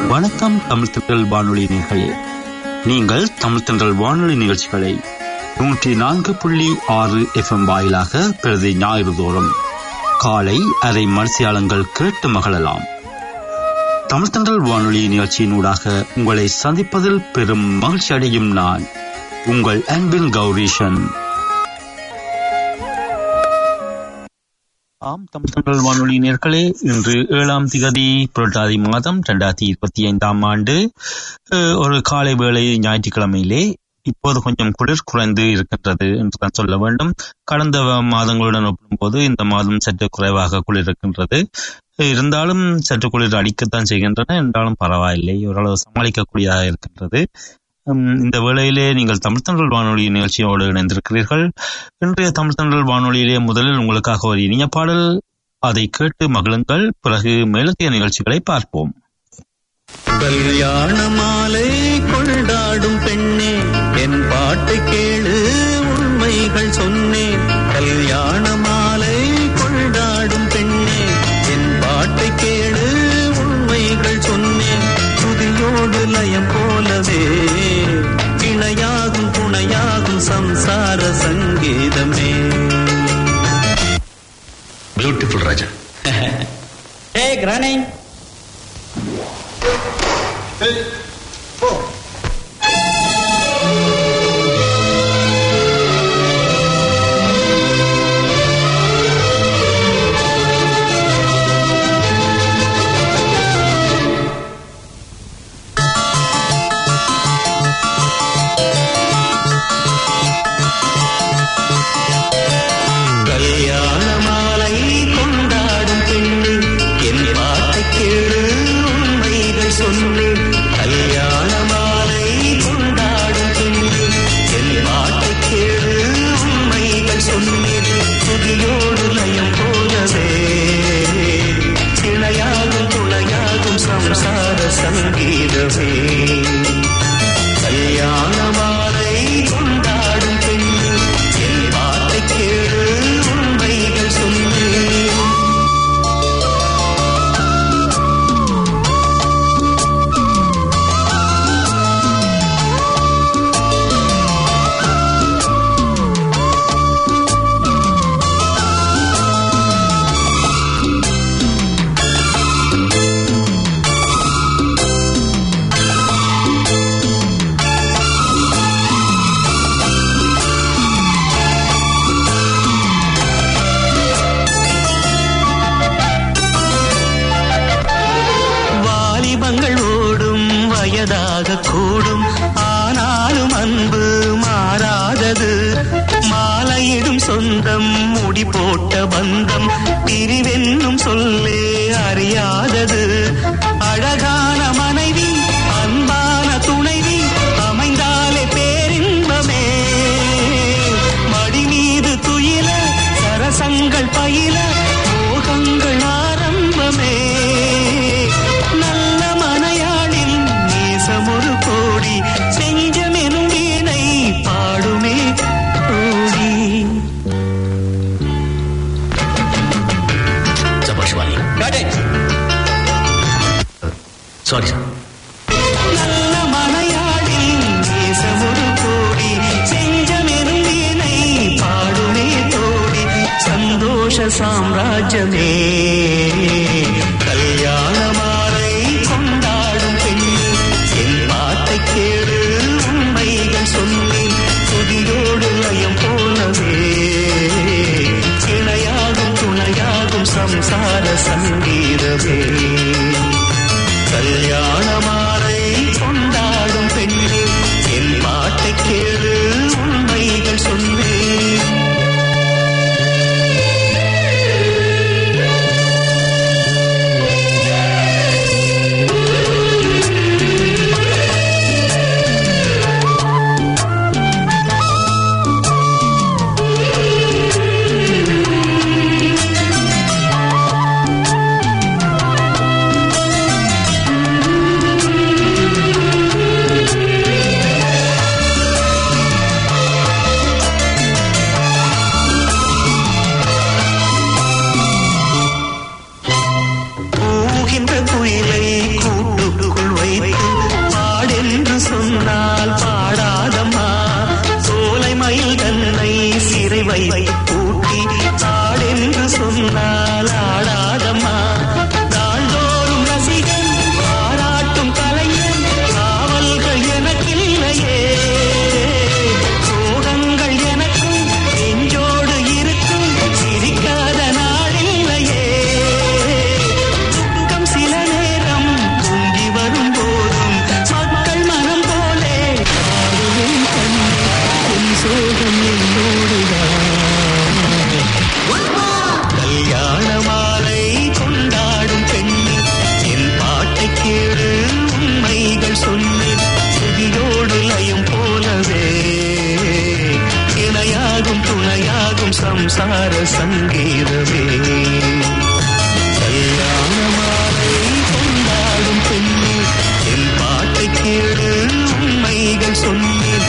வணக்கம் தமிழ் திண்டல் வானொலி நேர்களே நீங்கள் தமிழ் திண்டல் வானொலி நிகழ்ச்சிகளை நூற்றி நான்கு புள்ளி ஆறு எஃப்எம் வாயிலாக பிரதி ஞாயிறு தோறும் காலை அரை மனசியாளங்கள் கேட்டு மகளலாம் தமிழ் திண்டல் வானொலி நிகழ்ச்சியினூடாக உங்களை சந்திப்பதில் பெரும் மகிழ்ச்சி அடையும் நான் உங்கள் அன்பின் கௌரீஷன் ஆம் தமிழ் வானொலி நேர்களே இன்று ஏழாம் திகதி புரட்டாதி மாதம் இரண்டாயிரத்தி இருபத்தி ஐந்தாம் ஆண்டு அஹ், ஒரு காலை வேளை ஞாயிற்றுக்கிழமையிலே இப்போது கொஞ்சம் குளிர் குறைந்து இருக்கின்றது என்று தான் சொல்ல வேண்டும் கடந்த மாதங்களுடன் ஒப்பிடும்போது இந்த மாதம் சற்று குறைவாக குளிர் இருக்கின்றது இருந்தாலும் சற்று குளிர் அடிக்கத்தான் செய்கின்றன என்றாலும் பரவாயில்லை ஓரளவு சமாளிக்கக்கூடியதாக இருக்கின்றது உம், இந்த வேளையிலே நீங்கள் தமிழ் தண்டல் வானொலி நிகழ்ச்சியோடு இணைந்திருக்கிறீர்கள் இன்றைய தமிழ் தண்டல் வானொலியிலே முதலில் உங்களுக்காக ஒரு இனிய பாடல் அதை கேட்டு மகிழுங்கள் பிறகு மேலத்திய நிகழ்ச்சிகளை பார்ப்போம் கல்யாண மாலை கொண்டாடும் பெண்ணே என் பாட்டை கேளு உண்மைகள் சொன்னேன் கல்யாண மாலை கொண்டாடும் பெண்ணே என் பாட்டை கேளு உண்மைகள் சொன்னேன் துதியோடு லயம் போலவே இணையாகும் துணையாகும் சம்சார சங்கீதமே பியூட்டிஃபுல் ராஜா Hey, Granny. கல்யாண மாலை கொண்டாடும் பெண்ணு என் பாட்டை கேளு உண்மைகள் சொன்னேன் கல்யாண மாலை கொண்டாடும் பெண்ணு என் பாட்டை கேளு உண்மைகள் சொன்னேன் துதியோடு லயம் போலவே இணையாகும் துணையாகும் சம்சார சங்கீதமே கல்யாண மாலை கொண்டாடும் பெண்ணு என் பாட்டை கேளு உண்மைகள் சொன்னேன் வாலிபங்கள் ஓடும் வயதாக கூடும் ஆனாலும் அன்பு மாறாதது மாலையிடும் சொந்தம் முடி போட்ட பந்தம் பிரிவென்னும் சொல்லே அறியாதது அழகான மனைவி அன்பான துணைவி அமைந்தாலே பேரின்பமே மடி மீது துயில சரசங்கள் பயில மோகங்கள் ஆரம்பமே நல்ல மனையாளில் நேசமொரு கோடி செஞ்சமெனும் வீணை பாடுமே கோடி சபாஷ்வாணி Got it. சாரி சார் நல்ல மலையாளில் நேசமொரு கோடி செஞ்சமெனும் வீணை பாடுமே தோடி சந்தோஷ சாம்ராஜ்யமே கல்யாண மாலை கொண்டாடும் பெண்ணு என் பாட்டை கேடு உண்மைகள் சொன்னேன் துதியோடு லயம் போலவே இணையாகும் துணையாகும் சம்சார சங்கீதமே கல்யாண மாலை கொண்டாடும் பெண்ணே என் பாட்டை கேளு உண்மைகள் சொன்னேன் சம்சார சங்கீதமே கல்யாண மாலை கொண்டாடும் பெண்ணே என் பாட்டை கேளு உண்மைகள் சொன்னேன்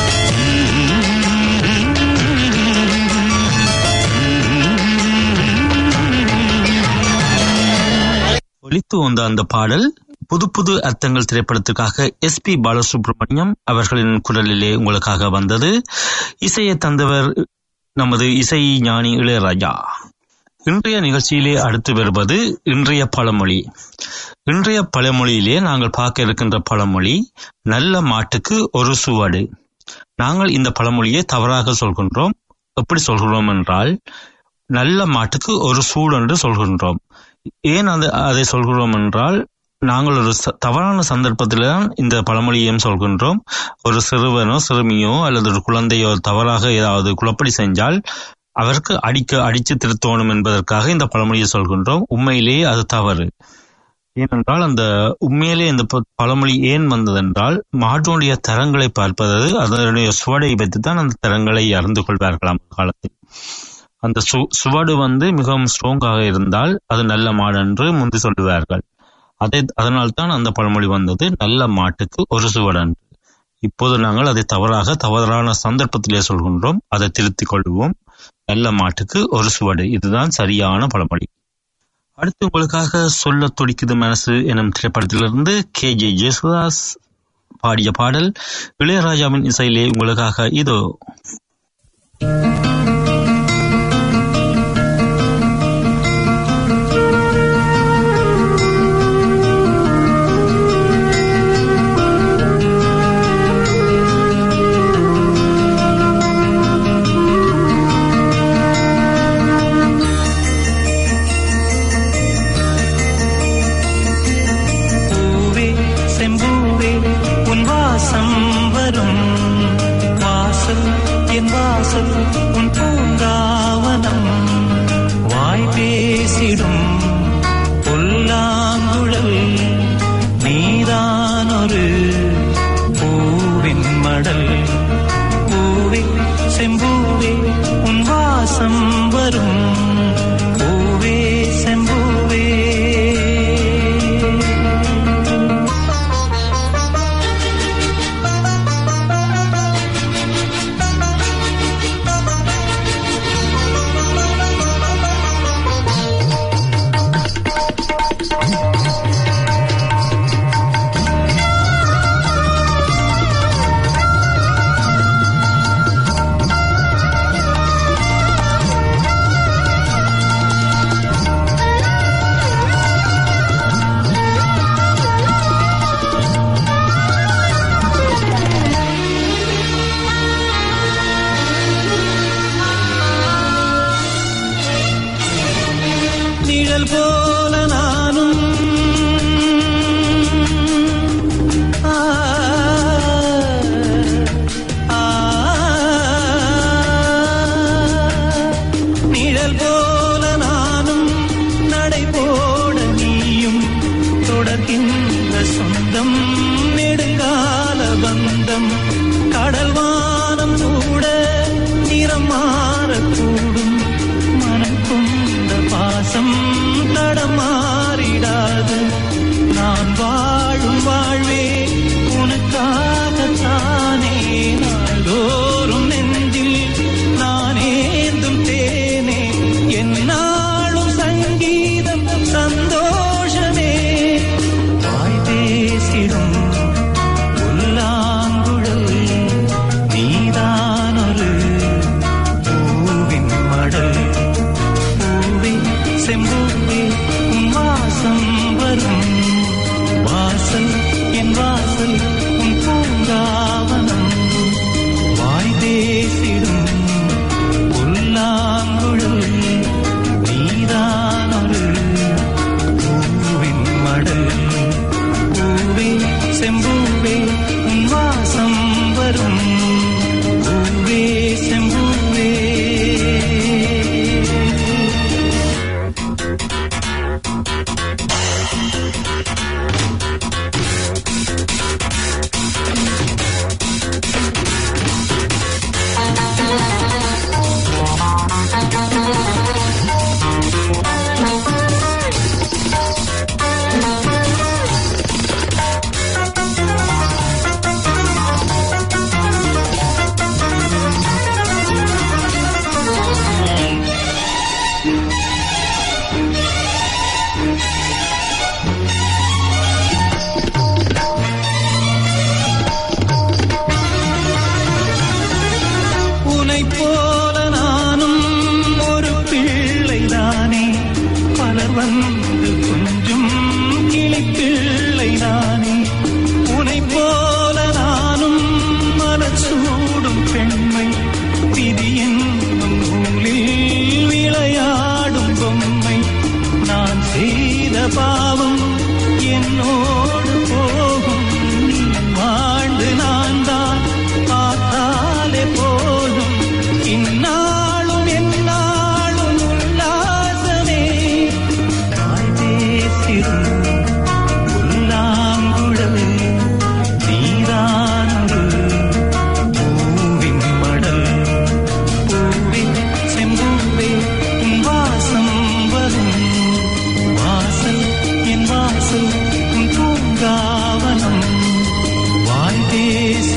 ஒலித்து வந்த அந்த பாடல் புது புது அர்த்தங்கள் திரைப்படத்துக்காக எஸ் பி பாலசுப்ரமணியம் அவர்களின் குரலிலே உங்களுக்காக வந்தது இசையை தந்தவர் நமது இசை ஞானி இளையராஜா இன்றைய நிகழ்ச்சியிலே அடுத்து வருவது இன்றைய பழமொழி இன்றைய பழமொழியிலே நாங்கள் பார்க்க இருக்கின்ற பழமொழி நல்ல மாட்டுக்கு ஒரு சுவடு நாங்கள் இந்த பழமொழியை தவறாக சொல்கின்றோம் எப்படி சொல்கிறோம் என்றால் நல்ல மாட்டுக்கு ஒரு சூடு என்று சொல்கின்றோம் ஏன் அது அதை சொல்கிறோம் என்றால் நாங்கள் ஒரு ச- தவறான சந்தர்ப்பத்தில் தான் இந்த பழமொழியையும் சொல்கின்றோம் ஒரு சிறுவனோ சிறுமியோ அல்லது ஒரு குழந்தையோ தவறாக ஏதாவது குழப்படி செஞ்சால் அவருக்கு அடிக்க அடித்து திருத்தோணும் என்பதற்காக இந்த பழமொழியை சொல்கின்றோம் உண்மையிலேயே அது தவறு ஏனென்றால் அந்த உண்மையிலே இந்த ப- பழமொழி ஏன் வந்ததென்றால் மாட்டுடைய தரங்களை பார்ப்பது அதனுடைய சுவடை வைத்து தான் அந்த தரங்களை அறிந்து கொள்வார்களாம் காலத்தில் அந்த சு சுவடு வந்து மிகவும் ஸ்ட்ராங்காக இருந்தால் அது நல்ல மாடு என்று முந்தி சொல்லுவார்கள் அதை அதனால்தான் அந்த பழமொழி வந்தது நல்ல மாட்டுக்கு ஒரு சுவடன் இப்போது நாங்கள் அதை தவறாக தவறான சந்தர்ப்பத்திலே சொல்கின்றோம் அதை திருத்திக் கொள்வோம் நல்ல மாட்டுக்கு ஒரு சுவடு இதுதான் சரியான பழமொழி அடுத்து உங்களுக்காக சொல்ல துடிக்குது மனசு எனும் திரைப்படத்திலிருந்து கே ஜே ஜேசுதாஸ் பாடிய பாடல் இளையராஜாவின் இசையிலே உங்களுக்காக இதோ பூவே செம்பூவே உன் வாசம் வரும் வாசல் என் வாசல் உன் பூங்காவனம் வாய் பேசிடும் புல்லாங்குழல் நீதான் ஒரு பூவின் மடல் பூவே செம்பூவே உன் வாசம் வரும் பூவே செம்பூவே நிழல் போல நானும் ஆ, ஆ, நிழல் போல நானும் நடை போட நீயும் தொடர்கின்ற சொந்தம் நெடுங்கால பந்தம் கடல் வானம் கூட நிறம் மாறக்கூடும் மனம் கொண்ட பாசம் தடமாறிடாது நான் வாழும் வாழ்வே உனக்காகத்தானே நாள்தோறும் நெஞ்சில் நான் ஏந்தும் தேனே என்னாலும் சங்கீதம் சந்தோஷமே வாய் பேசிடும் புல்லாங்குழல் நீதான் ஒரு பூவின் மடல் பூவே செம்பூவே உன் வாசம் வரும் வாசல் என் வாசல் உன் பூ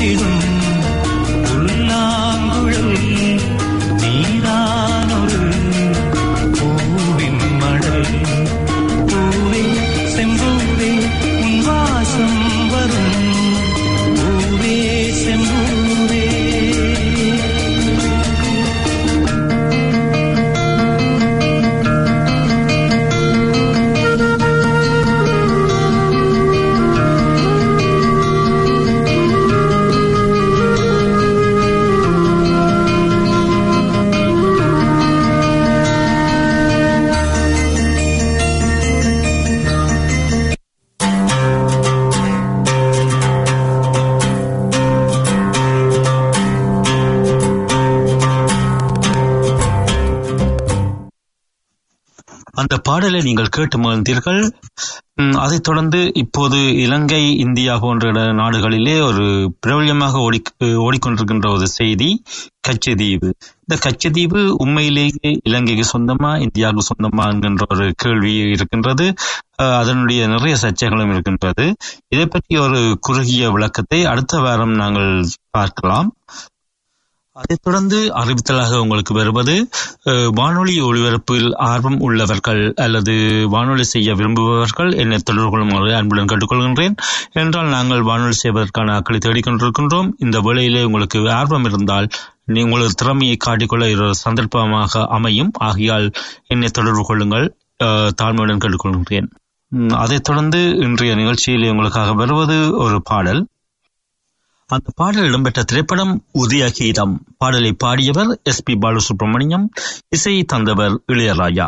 வீசிடும் புல்லாங்குழல் நீரானொரு பூவின் மடல் பூவே செம்பூவே உன் வாசம் வரும் பூவே செம்பூவே அந்த பாடலை நீங்கள் கேட்டு மகிழ்ந்தீர்கள் ம், அதைத் தொடர்ந்து இப்போது இலங்கை இந்தியா போன்ற இட- நாடுகளிலே ஒரு பிரபல்யமாக ஓடி ஓடிக்கொண்டிருக்கின்ற ஒரு செய்தி கச்சதீவு இந்த கச்சதீவு உண்மையிலேயே இலங்கைக்கு சொந்தமா இந்தியாவுக்கு சொந்தமா என்கின்ற ஒரு கேள்வி இருக்கின்றது அஹ், அதனுடைய நிறைய சர்ச்சைகளும் இருக்கின்றது இதை பற்றி ஒரு குறுகிய விளக்கத்தை அடுத்த வாரம் நாங்கள் பார்க்கலாம் அதைத் தொடர்ந்து அறிவித்தலாக உங்களுக்கு வருவது அஹ், வானொலி ஒளிபரப்பில் ஆர்வம் உள்ளவர்கள் அல்லது வானொலி செய்ய விரும்புபவர்கள் என்னை தொடர்பு கொள்ளுமாறு அன்புடன் கேட்டுக்கொள்கின்றேன் என்றால் நாங்கள் வானொலி செய்வதற்கான ஆட்களை தேடிக்கொண்டிருக்கின்றோம் இந்த வேளையிலே உங்களுக்கு ஆர்வம் இருந்தால் நீ உங்களது திறமையை காட்டிக்கொள்ள இது ஒரு சந்தர்ப்பமாக அமையும் ஆகையால் என்னை தொடர்பு கொள்ளுங்கள் அஹ், தாழ்மையுடன் கேட்டுக்கொள்கின்றேன் உம், அதைத் தொடர்ந்து இன்றைய நிகழ்ச்சியிலே உங்களுக்காக வருவது ஒரு பாடல் அந்த பாடல் இடம்பெற்ற திரைப்படம் உதய கீதம் பாடலை பாடியவர் எஸ் பி பாலசுப்ரமணியம் இசை தந்தவர் இளையராஜா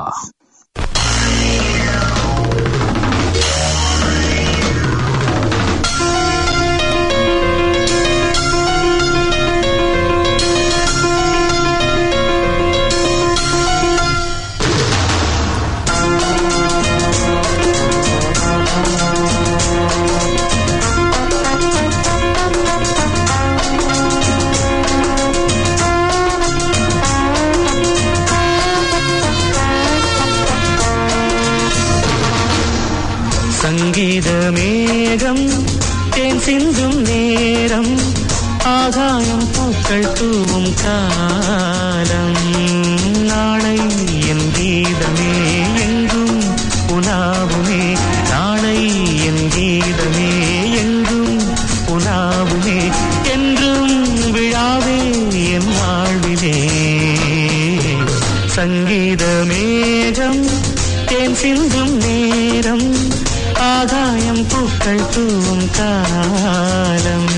சங்கீத மேகம் தேன் சிந்தும் நேரம் ஆகாயம் பூக்கள் தூவும் காலம் நாளை என் கீதமே எங்கும் உலாவுமே நாளை என் கீதமே எங்கும் உலாவுமே என்றும் விழாவே என் வாழ்விலே சங்கீத மேகம் தேன் சிந்தும் நேரம் ஆகாயம் பூக்கள் தூவும் காலம்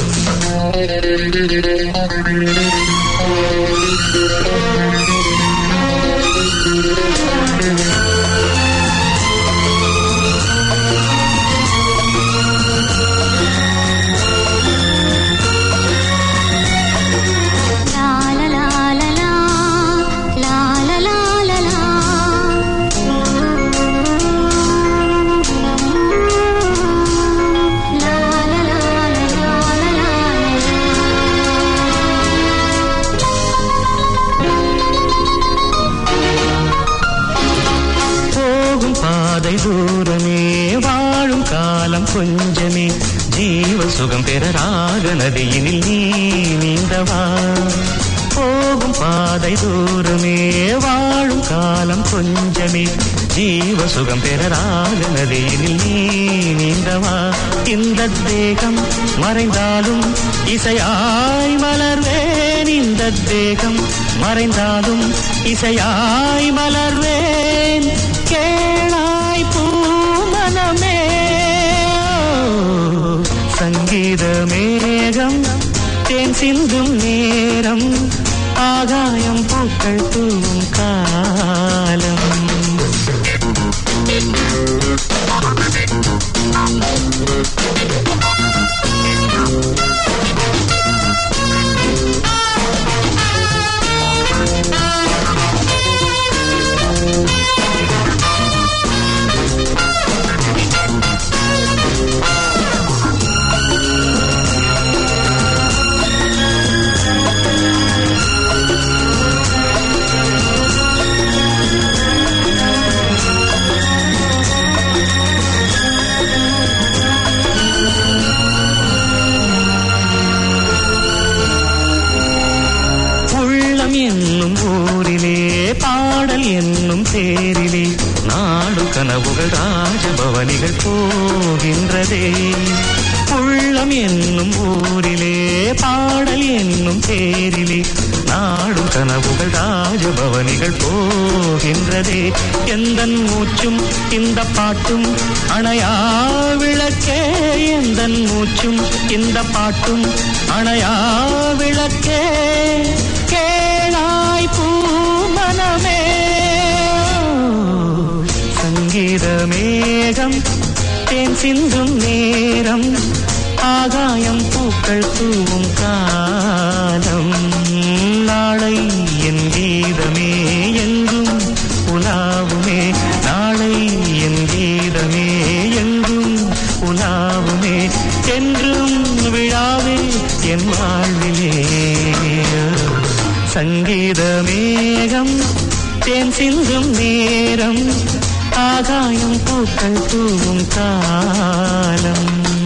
La la la la la, la la la la la. La la la la la la போகும் பாதை தூரமே வாழும் காலம் கொஞ்சமே ஜீவ சுகம் பெற ராக நதியினில் நீ நீந்தவா போகும் பாதை தூரமே வாழும் காலம் கொஞ்சமே ஜீவ சுகம் பெற ராக நதியினில் நீ நீந்தவா இந்த தேகம் மறைந்தாலும் இசையாய் மலர்வேன் இந்த தேகம் மறைந்தாலும் இசையாய் மலர்வேன் கேளாய் பூமனமே சங்கீத மேகம் தேன் சிந்தும் நேரம் ஆகாயம் பூக்கள் தூவும் காலம் போகின்றதே உள்ளம் என்னும் ஊரிலே பாடல் என்னும் தேரிலே நாடும் கனவுகள் ராஜபவனிகள் போகின்றதே எந்த மூச்சும் இந்த பாட்டும் அணையா விளக்கே எந்த மூச்சும் இந்த பாட்டும் அணையா விளக்கே கேளாய் பூமனமே சங்கீத மேகம் தேன் சிந்தும் நேரம் ஆகாயம் பூக்கள் தூவும் காலம் நாளை என் கீதமே எங்கும் உலாவுமே நாளை என் கீதமே எங்கும் உலாவுமே என்றும் விழாவே என் வாழ்விலே சங்கீத மேகம் தேன் சிந்தும் நேரம் ஆகாயம் பூக்கள் தூவும் காலம்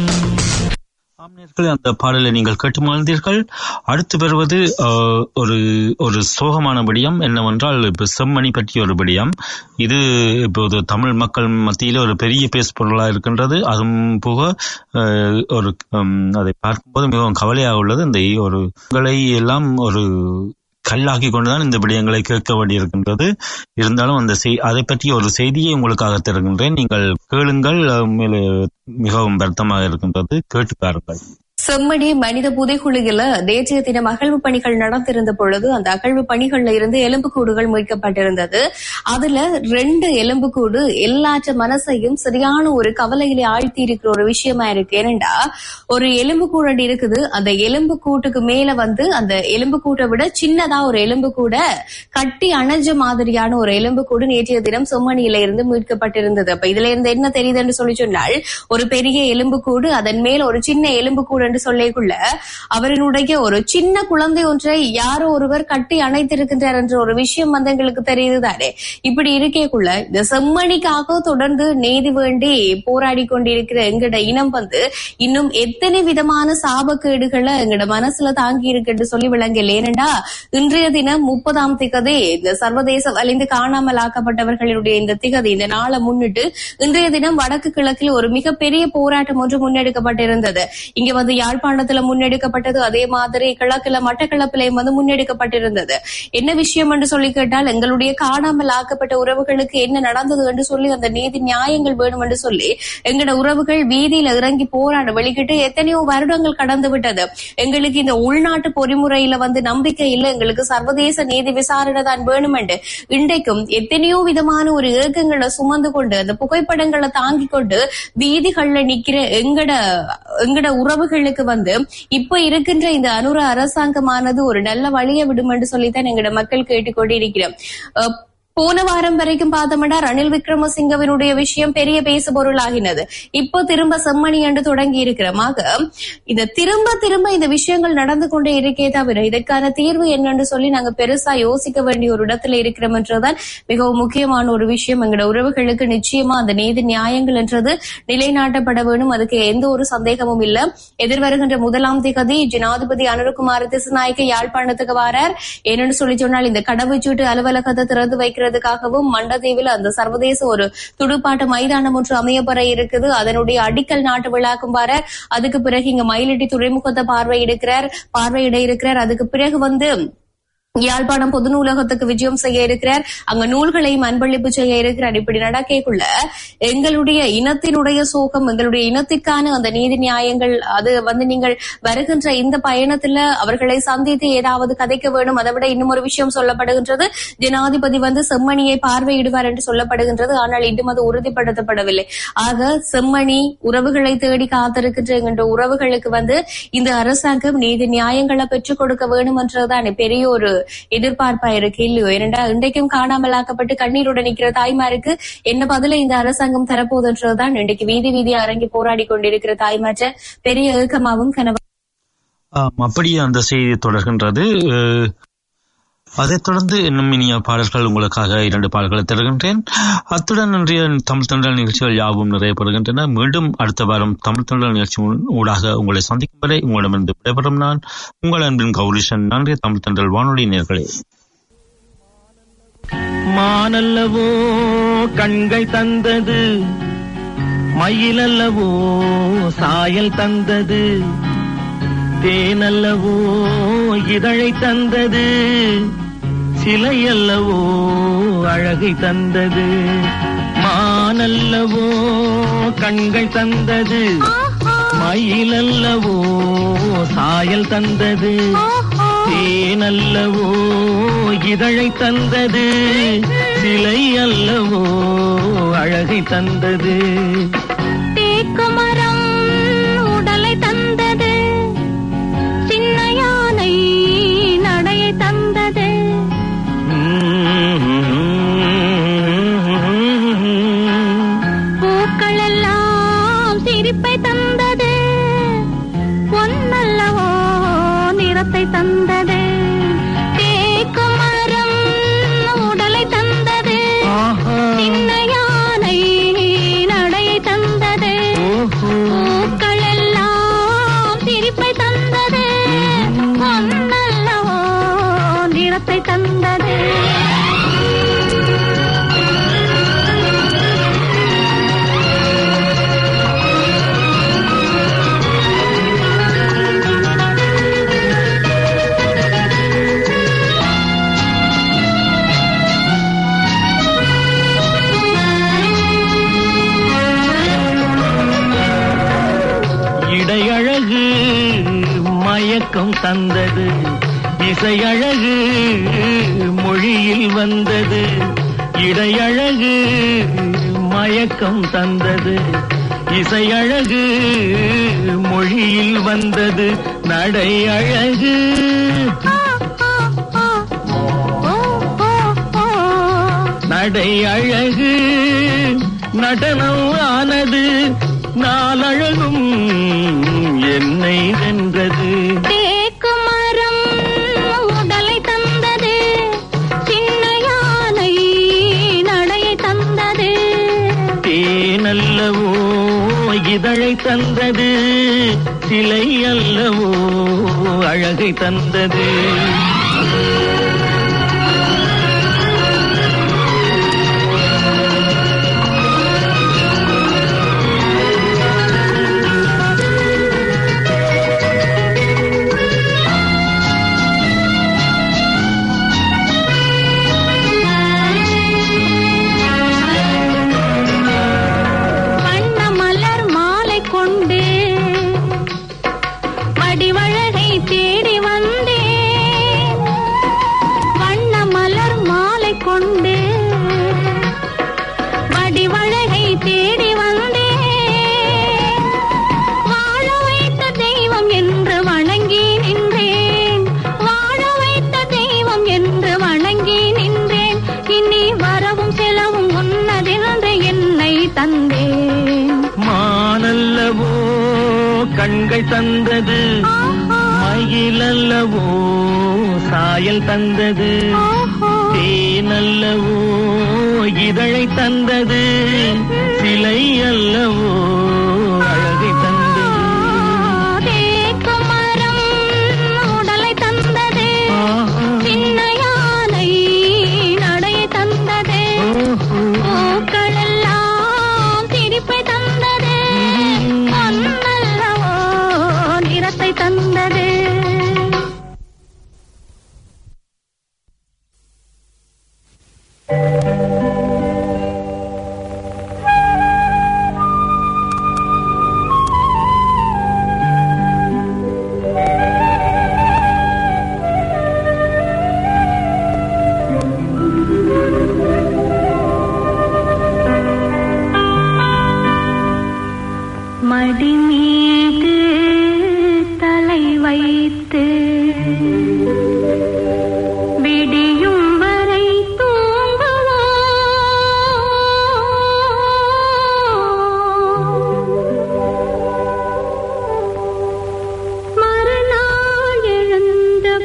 ஆம்நேயர்களே, அந்த பாடலை நீங்கள் கேட்டு மகிழ்ந்தீர்கள் அடுத்து வருவது அஹ், ஒரு ஒரு சோகமான விடயம் என்னவென்றால் இப்ப செம்மணி பற்றிய ஒரு விடயம் இது இப்போது தமிழ் மக்கள் மத்தியில் ஒரு பெரிய பேசுபொருளாக இருக்கின்றது அதுவும் போக அஹ், ஒரு ஹம், அதை பார்க்கும்போது மிகவும் கவலையாக உள்ளது இந்த ஒரு உங்களை எல்லாம் ஒரு கல்லாக்கி கொண்டுதான் இந்த விடயங்களை கேட்க வேண்டியிருக்கின்றது இருந்தாலும் அந்த செய் அதை பற்றிய ஒரு செய்தியை உங்களுக்காக தருகின்றேன் நீங்கள் கேளுங்கள் அஹ், மேலே மிகவும் வருத்தமாக இருக்கின்றது கேட்டு பாருங்கள் செம்மணி மனித புதைகுழியில தேசிய தின அகழ்வு பணிகள் நடந்திருந்த பொழுது அந்த அகழ்வு பணிகள்ல இருந்து எலும்புக்கூடுகள் மீட்கப்பட்டிருந்தது அதுல ரெண்டு எலும்புக்கூடு எல்லாற்ற மனசையும் சரியான ஒரு கவலையில ஆழ்த்தி இருக்கிற ஒரு விஷயமா இருக்கு ஏனென்றா ஒரு எலும்புக்கூடு இருக்குது அந்த எலும்பு கூட்டுக்கு மேல வந்து அந்த எலும்பு கூட்டை விட சின்னதா ஒரு எலும்பு கூட கட்டி அணைஞ்ச மாதிரியான ஒரு எலும்பு கூடு நேற்றைய தினம் செம்மணியில இருந்து மீட்கப்பட்டிருந்தது அப்ப இதுல இருந்து என்ன தெரியுதுன்னு சொல்லி சொன்னால் ஒரு பெரிய எலும்பு கூடு அதன் மேல ஒரு சின்ன எலும்பு கூடு என்று சொல்லிக்குள்ள அவரினுடைய ஒரு சின்ன குழந்தை ஒன்றை யாரோ ஒருவர் கட்டி அணைத்திருக்கின்றார் என்ற ஒரு விஷயம் வந்து எங்களுக்கு தெரியுது தானே இப்படி இருக்கேக்குள்ள இந்த செம்மணிக்காக தொடர்ந்து நீதி வேண்டி போராடி கொண்டிருக்கிற எங்கட இனம் வந்து இன்னும் எத்தனை விதமான சாபக்கேடுகளை எங்கட மனசுல தாங்கி இருக்குன்னு சொல்லி விளங்கல ஏனென்றா இன்றைய தினம் முப்பதாம் திகதி இந்த சர்வதேச வலிந்து காணாமல் ஆக்கப்பட்டவர்களுடைய இந்த திகதி இந்த நாளை முன்னிட்டு இன்றைய தினம் வடக்கு கிழக்கில் ஒரு மிகப்பெரிய போராட்டம் ஒன்று முன்னெடுக்கப்பட்டிருந்தது இங்க வந்து யாழ்ப்பாணத்துல முன்னெடுக்கப்பட்டது அதே மாதிரி கிழக்குல மட்டக்களப்பிலையும் வந்து முன்னெடுக்கப்பட்டிருந்தது என்ன விஷயம் என்று சொல்லி கேட்டால் எங்களுடைய காணாமல் ஆக்கப்பட்ட உறவுகளுக்கு என்ன நடந்தது என்று சொல்லி அந்த நீதி நியாயங்கள் வேணும் என்று சொல்லி எங்களோட உறவுகள் வீதியில இறங்கி போராட வெளிக்கிட்டு எத்தனையோ வருடங்கள் கடந்து விட்டது எங்களுக்கு இந்த உள்நாட்டு பொறிமுறையில வந்து நம்பிக்கை இல்லை எங்களுக்கு சர்வதேச நீதி விசாரணை தான் வேணும் என்று இன்றைக்கும் எத்தனையோ விதமான ஒரு ஏக்கங்களை சுமந்து கொண்டு அந்த புகைப்படங்களை தாங்கி கொண்டு வீதிகள்ல நிக்கிற எங்கட எங்கட உறவுகளுக்கு வந்து இப்ப இருக்கின்ற இந்த அனுர அரசாங்கமானது ஒரு நல்ல வழியை விடும் என்று சொல்லித்தான் எங்கட மக்கள் கேட்டுக்கொண்டு இருக்கிறோம் அஹ் போன வாரம் வரைக்கும் பார்த்தோம்னா ரணில் விக்ரமசிங்கவினுடைய விஷயம் பெரிய பேசு பொருளாகினது இப்போ திரும்ப செம்மணி என்று தொடங்கி இருக்கிறோமாக இந்த திரும்ப திரும்ப இந்த விஷயங்கள் நடந்து கொண்டே இருக்கே தவிர இதற்கான தீர்வு என்னன்னு சொல்லி நாங்க பெருசா யோசிக்க வேண்டிய ஒரு இடத்துல இருக்கிறோம் என்றுதான் மிகவும் முக்கியமான ஒரு விஷயம் எங்களோட உறவுகளுக்கு நிச்சயமா அந்த நீதி நியாயங்கள் என்றது நிலைநாட்டப்பட வேணும் அதுக்கு எந்த ஒரு சந்தேகமும் இல்ல எதிர்வருகின்ற முதலாம் திகதி ஜனாதிபதி அனுரகுமார திசுநாயக்க யாழ்ப்பாணத்துக்கு வாரார் ஏன்னு சொல்லி சொன்னால் இந்த கடவுச்சீட்டு அலுவலகத்தை திறந்து வைக்கிறதுக்காகவும் மண்டதீவில் அந்த சர்வதேச ஒரு துடுப்பாட்ட மைதானம் ஒன்று அமையப்பெற இருக்குது அதனுடைய அடிக்கல் நாட்டு விழாக்கும் வர அதுக்கு பிறகு இங்க மயிலிட்டி துறைமுகத்தை பார்வையிடுக்கிறார் பார்வையிட இருக்கிறார் அதுக்கு பிறகு வந்து யாழ்ப்பாணம் பொது நூலகத்துக்கு விஜயம் செய்ய இருக்கிறார் அங்க நூல்களையும் அன்பளிப்பு செய்ய இருக்கிறார் இப்படி நடக்கக்குள்ள எங்களுடைய இனத்தினுடைய சோகம் எங்களுடைய இனத்திற்கான அந்த நீதி நியாயங்கள் அது வந்து நீங்கள் வருகின்ற இந்த பயணத்துல அவர்களை சந்தித்து ஏதாவது கதைக்க வேணும் அதை விட இன்னும் ஒரு விஷயம் சொல்லப்படுகின்றது ஜனாதிபதி வந்து செம்மணியை பார்வையிடுவார் என்று சொல்லப்படுகின்றது ஆனால் இன்னும் அது உறுதிப்படுத்தப்படவில்லை ஆக செம்மணி உறவுகளை தேடி காத்திருக்கின்ற என்ற உறவுகளுக்கு வந்து இந்த அரசாங்கம் நீதி நியாயங்களை பெற்றுக் கொடுக்க வேணும் என்றுதான் பெரிய ஒரு எதிர்பார்ப்பா இருக்கு இல்லையோ ஏனென்றா இன்றைக்கும் காணாமலாக்கப்பட்டு கண்ணீருடன் நிற்கிற தாய்மாருக்கு என்ன பதில இந்த அரசாங்கம் தரப்போகுதுன்றதுதான் இன்றைக்கு வீதி வீதியா இறங்கி போராடி கொண்டிருக்கிற தாய்மாற்ற பெரிய ஏக்கமாவும் கனவு ஆம், அப்படியே அந்த செய்தி தொடர்கின்றது அஹ், அதைத் தொடர்ந்து இன்னும் இனிய பாடல்கள் உங்களுக்காக இரண்டு பாடல்களை தருகின்றேன் அத்துடன் இன்றைய தமிழ் தொண்டல் நிகழ்ச்சிகள் யாவும் நிறைவேறுகின்றன மீண்டும் அடுத்த வாரம் தமிழ் தொண்டல் நிகழ்ச்சி ஊடாக உங்களை சந்திக்கும் வரை உங்களிடமிருந்து விடைபெறும் நான் உங்கள் அன்பின் கௌரிஷன் நன்றி தமிழ் தொண்டல் வானொலி நேர்களே மானல்லவோ கண்கள் தந்தது மயிலல்லவோ சாயல் தந்தது தேனல்லவோ இதழை தந்தது சிலையல்லவோ அழகை தந்தது மானல்லவோ கண்கள் தந்தது மயிலல்லவோ சாயல் தந்தது தேனல்லவோ இதழை தந்தது சிலை அல்லவோ அழகை தந்தது தேக்கு மரம் உடலை தந்தது சின்ன யானை நடையை தந்தது பூக்கள் எல்லாம் சிரிப்பை தந்தது பொன்னல்லவோ நிறத்தை தந்தது தேக்கு மரம் உடலை தந்தது ஆஹா. சின்ன யானை நடையை தந்தது பூக்கள் எல்லாம் சிரிப்பை தந்தது பொன்னல்லவோ நிறத்தை தந்தது இடையழகு மயக்கம் தந்தது இசையழகு மொழியில் வந்தது இடையழகு மயக்கம் தந்தது இசையழகு மொழியில் வந்தது நடை அழகு நடை அழகு நடனம் ஆனது நாளழகும் என்னை வென்றது தேக்கு மரம் உடலை தந்தது சின்ன யானை நடையை தந்தது தேனல்லவோ இதழை தந்தது சிலை அல்லவோ அழகை தந்தது வண்ண மலர் மாலை கொண்டு வடிவழகை தேடி வந்தேன் வண்ண மலர் மாலை கொண்டு வடிவழகை தேடி வந்தேன் வாழ வைத்த தெய்வம் என்று வணங்கி நின்றேன் வாழ வைத்த தெய்வம் என்று வணங்கி நின்றேன் இனி வரவும் செலவும் உன்னதென்று என்னை தந்தேன் மானல்லவோ கண்கள் தந்தது மயிலல்லவோ சாயல் தந்தது தேனல்லவோ இதழை தந்தது சிலை அல்லவோ அழகை தந்தது தேக்கு மரம் உடலை தந்தது சின்ன யானை நடையை தந்தது பூக்கள் எல்லாம் சிரிப்பை தந்தது பொன்னல்லவோ நிறத்தை தந்தது மடி மீது தலை வைத்து விடியும் வரை தூங்குவோம் மறுநாள் எழுந்து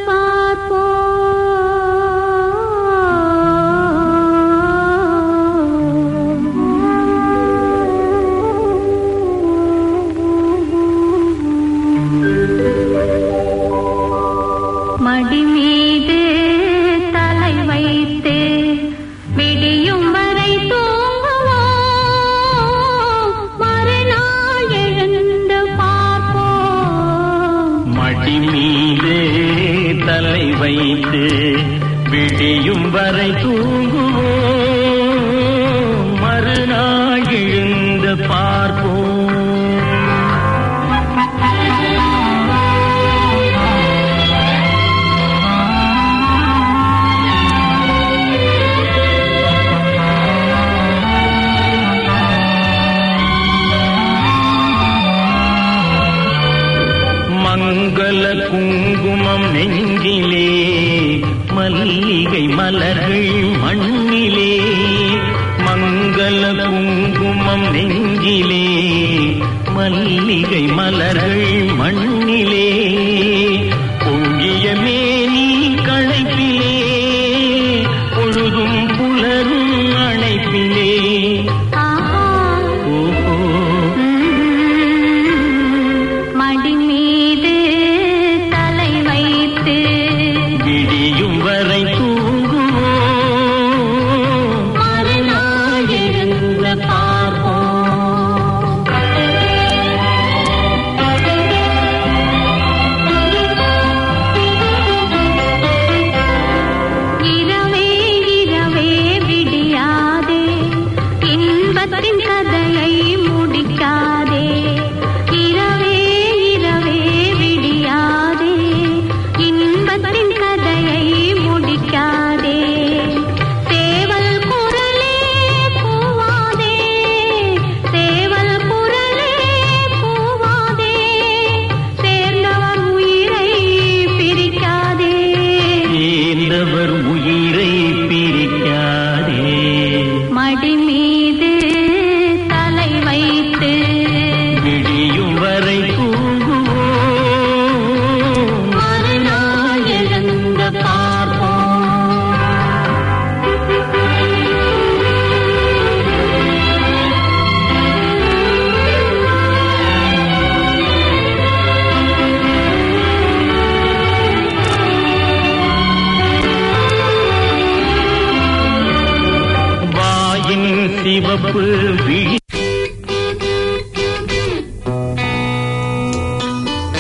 பார்ப்போம் மடி பார்த்து விடியும் வரை தூங்குவோம் மறுநாள் எழுந்து பார்ப்போம் மங்கள குங்குமம் நெஞ்சிலே மல்லிகை மலர்கள் மண்ணிலே மங்கள குங்குமம் நெஞ்சிலே மல்லிகை மலர்கள் மண்ணிலே